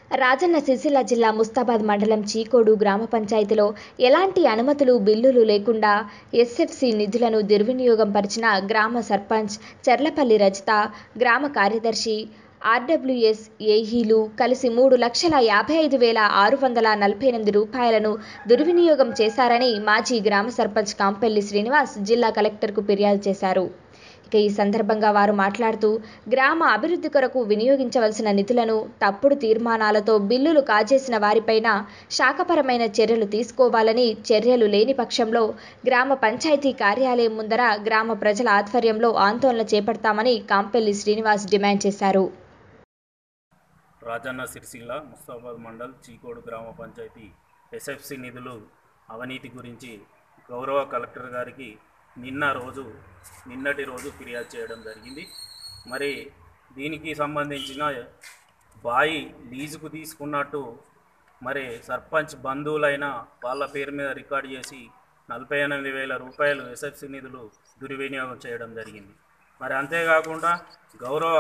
రాజన్న సిరిసిల్ల జిల్లా ముస్తాబాద్ మండలం చీకోడు గ్రామ పంచాయతీలో ఎలాంటి అనుమతులు బిల్లులు లేకుండా ఎస్ఎఫ్సి నిధులను దుర్వినియోగం పరిచిన గ్రామ సర్పంచ్ చెర్లపల్లి రజిత గ్రామ కార్యదర్శి ఆర్డబ్ల్యూఎస్ ఏఈలు కలిసి మూడు లక్షల యాభై ఐదు వేల ఆరు వందల నలభై ఎనిమిది రూపాయలను దుర్వినియోగం చేశారని మాజీ గ్రామ సర్పంచ్ కాంపెల్లి శ్రీనివాస్ జిల్లా కలెక్టర్కు ఫిర్యాదు చేశారు ఇక ఈ సందర్భంగా వారు మాట్లాడుతూ గ్రామ అభివృద్ధి కొరకు వినియోగించవలసిన నిధులను తప్పుడు తీర్మానాలతో బిల్లులు కాజేసిన వారిపైన శాఖపరమైన చర్యలు తీసుకోవాలని చర్యలు లేని పక్షంలో గ్రామ పంచాయతీ కార్యాలయం ముందర గ్రామ ప్రజల ఆధ్వర్యంలో ఆందోళన చేపడతామని కాంపెల్లి శ్రీనివాస్ డిమాండ్ చేశారు రాజన్న సిరిసిల్ల ముస్తాబాద్ మండల్ చీకోడు గ్రామ పంచాయతీ ఎస్ఎఫ్సి నిధులు అవినీతి గురించి గౌరవ కలెక్టర్ గారికి నిన్న రోజు నిన్నటి రోజు ఫిర్యాదు చేయడం జరిగింది మరి దీనికి సంబంధించిన బాయి లీజుకు తీసుకున్నట్టు మరి సర్పంచ్ బంధువులైన వాళ్ళ పేరు మీద రికార్డు చేసి నలభై ఎనిమిది వేల రూపాయలు ఎస్ఎఫ్సి నిధులు దుర్వినియోగం చేయడం జరిగింది మరి అంతేకాకుండా గౌరవ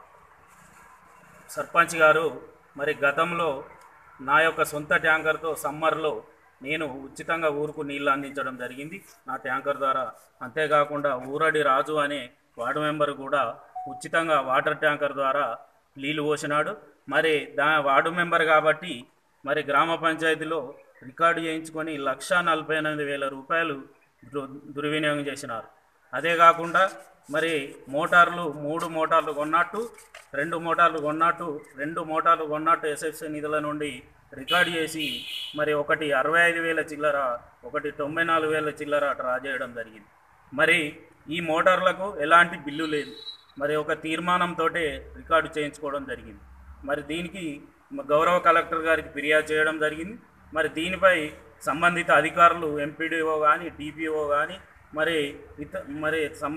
సర్పంచ్ గారు మరి గతంలో నా యొక్క సొంత ట్యాంకర్తో సమ్మర్లో నేను ఉచితంగా ఊరుకు నీళ్లు అందించడం జరిగింది నా ట్యాంకర్ ద్వారా అంతేకాకుండా ఊరడి రాజు అనే వార్డు మెంబర్ కూడా ఉచితంగా వాటర్ ట్యాంకర్ ద్వారా నీళ్లు పోసినాడు మరి దా వార్డు మెంబర్ కాబట్టి మరి గ్రామ పంచాయతీలో రికార్డు చేయించుకొని లక్ష నలభై ఎనిమిది వేల రూపాయలు దు- దుర్వినియోగం చేసినారు అదే కాకుండా మరి మోటార్లు మూడు మోటార్లు కొన్నట్టు రెండు మోటార్లు కొన్నట్టు రెండు మోటార్లు కొన్నట్టు ఎస్ఎఫ్సి నిధుల నుండి రికార్డ్ చేసి మరి ఒకటి అరవై ఐదు వేల చిల్లర ఒకటి తొంభై నాలుగు వేల చిల్లర డ్రా చేయడం జరిగింది మరి ఈ మోటార్లకు ఎలాంటి బిల్లు లేదు మరి ఒక తీర్మానంతో రికార్డు చేయించుకోవడం జరిగింది మరి దీనికి మ- గౌరవ కలెక్టర్ గారికి ఫిర్యాదు చేయడం జరిగింది మరి దీనిపై సంబంధిత అధికారులు ఎంపీడీఓ కానీ డిపిఓ కానీ మరి ఇత మరి సం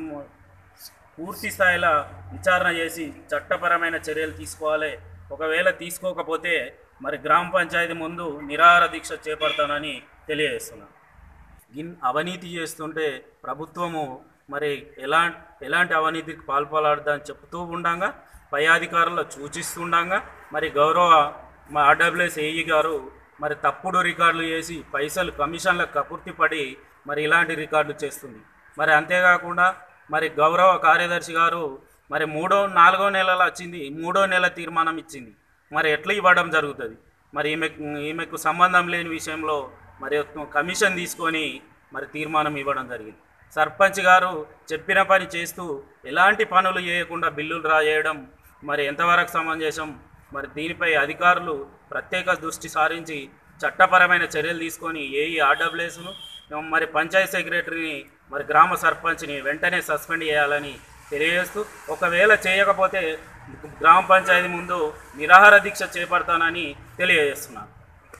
పూర్తి స్థాయిలో విచారణ చేసి చట్టపరమైన చర్యలు తీసుకోవాలి ఒకవేళ తీసుకోకపోతే మరి గ్రామ పంచాయతీ ముందు నిరాహార దీక్ష చేపడతానని తెలియజేస్తున్నాను ఇన్ అవినీతి చేస్తుంటే ప్రభుత్వము మరి ఎలా ఎలాంటి అవినీతికి పాల్పడాలని చెప్తూ ఉండంగా పై అధికారులు సూచిస్తుండగా మరి గౌరవ మా ఆర్డబ్ల్యూఎస్ ఏఈ గారు మరి తప్పుడు రికార్డులు చేసి పైసలు కమిషన్లకు కపుర్తి పడి మరి ఇలాంటి రికార్డులు చేస్తుంది మరి అంతేకాకుండా మరి గౌరవ కార్యదర్శి గారు మరి మూడో నాలుగో నెలలు వచ్చింది మూడో నెల తీర్మానం ఇచ్చింది మరి ఎట్లా ఇవ్వడం జరుగుతుంది మరి ఈమెకు ఈమెకు సంబంధం లేని విషయంలో మరి కమిషన్ తీసుకొని మరి తీర్మానం ఇవ్వడం జరిగింది సర్పంచ్ గారు చెప్పిన పని చేస్తూ ఎలాంటి పనులు చేయకుండా బిల్లులు రాయడం మరి ఎంతవరకు సమంజసం మరి దీనిపై అధికారులు ప్రత్యేక దృష్టి సారించి చట్టపరమైన చర్యలు తీసుకొని ఏఈ ఆర్డబ్ల్యూఎస్ను మరి పంచాయత్ సెక్రటరీని మరి గ్రామ సర్పంచ్ని వెంటనే సస్పెండ్ చేయాలని తెలియజేస్తూ ఒకవేళ చేయకపోతే గ్రామ పంచాయతీ ముందు నిరాహార దీక్ష చేపడతానని తెలియజేస్తున్నాను